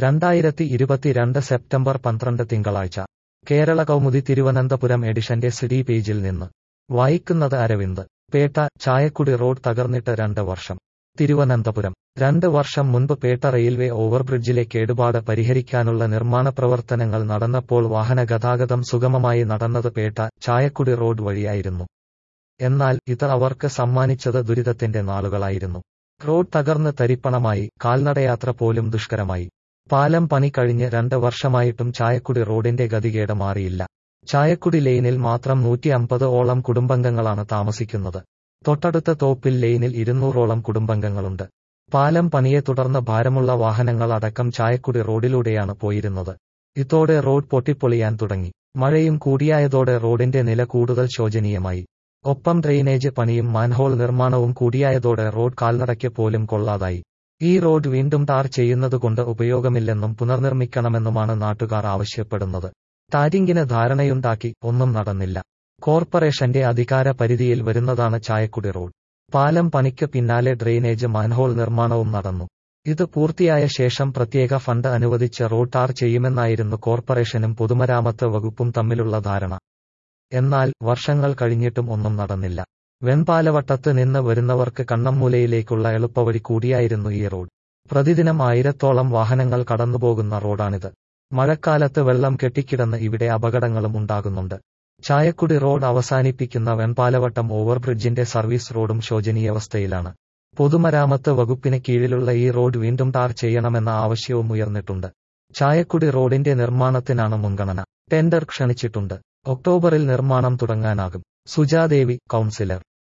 രണ്ടായിരത്തി ഇരുപത്തിരണ്ട് സെപ്റ്റംബർ പന്ത്രണ്ട് തിങ്കളാഴ്ച കേരള കൗമുദി തിരുവനന്തപുരം എഡിഷന്റെ സിഡി പേജിൽ നിന്ന് വായിക്കുന്നത് അരവിന്ദ് പേട്ട ചായക്കുടി റോഡ് തകർന്നിട്ട് രണ്ട് വർഷം തിരുവനന്തപുരം രണ്ട് വർഷം മുൻപ് പേട്ട റെയിൽവേ ഓവർബ്രിഡ്ജിലെ കേടുപാട് പരിഹരിക്കാനുള്ള നിർമ്മാണ പ്രവർത്തനങ്ങൾ നടന്നപ്പോൾ വാഹന ഗതാഗതം സുഗമമായി നടന്നത് പേട്ട ചായക്കുടി റോഡ് വഴിയായിരുന്നു എന്നാൽ ഇത് അവർക്ക് സമ്മാനിച്ചത് ദുരിതത്തിന്റെ നാളുകളായിരുന്നു റോഡ് തകർന്ന് തരിപ്പണമായി കാൽനടയാത്ര പോലും ദുഷ്കരമായി പാലം പണി കഴിഞ്ഞ് രണ്ട് വർഷമായിട്ടും ചായക്കുടി റോഡിന്റെ ഗതികേട് മാറിയില്ല ചായക്കുടി ലെയിനിൽ മാത്രം നൂറ്റി അമ്പത് ഓളം കുടുംബാംഗങ്ങളാണ് താമസിക്കുന്നത് തൊട്ടടുത്ത തോപ്പിൽ ലെയിനിൽ ഇരുന്നൂറോളം കുടുംബാംഗങ്ങളുണ്ട് പാലം പണിയെ തുടർന്ന് ഭാരമുള്ള വാഹനങ്ങൾ അടക്കം ചായക്കുടി റോഡിലൂടെയാണ് പോയിരുന്നത് ഇതോടെ റോഡ് പൊട്ടിപ്പൊളിയാൻ തുടങ്ങി മഴയും കൂടിയായതോടെ റോഡിന്റെ നില കൂടുതൽ ശോചനീയമായി ഒപ്പം ഡ്രെയിനേജ് പണിയും മാൻഹോൾ നിർമ്മാണവും കൂടിയായതോടെ റോഡ് കാൽനടയ്ക്ക് പോലും കൊള്ളാതായി ഈ റോഡ് വീണ്ടും ടാർ ചെയ്യുന്നതുകൊണ്ട് ഉപയോഗമില്ലെന്നും പുനർനിർമ്മിക്കണമെന്നുമാണ് നാട്ടുകാർ ആവശ്യപ്പെടുന്നത് ടാരിങ്ങിന് ധാരണയുണ്ടാക്കി ഒന്നും നടന്നില്ല കോർപ്പറേഷന്റെ അധികാര പരിധിയിൽ വരുന്നതാണ് ചായക്കുടി റോഡ് പാലം പണിക്ക് പിന്നാലെ ഡ്രെയിനേജ് മാൻഹോൾ നിർമ്മാണവും നടന്നു ഇത് പൂർത്തിയായ ശേഷം പ്രത്യേക ഫണ്ട് അനുവദിച്ച് റോഡ് ടാർ ചെയ്യുമെന്നായിരുന്നു കോർപ്പറേഷനും പൊതുമരാമത്ത് വകുപ്പും തമ്മിലുള്ള ധാരണ എന്നാൽ വർഷങ്ങൾ കഴിഞ്ഞിട്ടും ഒന്നും നടന്നില്ല വെൺപാലവട്ടത്ത് നിന്ന് വരുന്നവർക്ക് കണ്ണമ്മൂലയിലേക്കുള്ള എളുപ്പവഴി കൂടിയായിരുന്നു ഈ റോഡ് പ്രതിദിനം ആയിരത്തോളം വാഹനങ്ങൾ കടന്നുപോകുന്ന റോഡാണിത് മഴക്കാലത്ത് വെള്ളം കെട്ടിക്കിടന്ന് ഇവിടെ അപകടങ്ങളും ഉണ്ടാകുന്നുണ്ട് ചായക്കുടി റോഡ് അവസാനിപ്പിക്കുന്ന വെൺപാലവട്ടം ഓവർബ്രിഡ്ജിന്റെ സർവീസ് റോഡും ശോചനീയാവസ്ഥയിലാണ് പൊതുമരാമത്ത് വകുപ്പിന് കീഴിലുള്ള ഈ റോഡ് വീണ്ടും ടാർ ചെയ്യണമെന്ന ആവശ്യവും ഉയർന്നിട്ടുണ്ട് ചായക്കുടി റോഡിന്റെ നിർമ്മാണത്തിനാണ് മുൻഗണന ടെൻഡർ ക്ഷണിച്ചിട്ടുണ്ട് ഒക്ടോബറിൽ നിർമ്മാണം തുടങ്ങാനാകും സുജാദേവി കൗൺസിലർ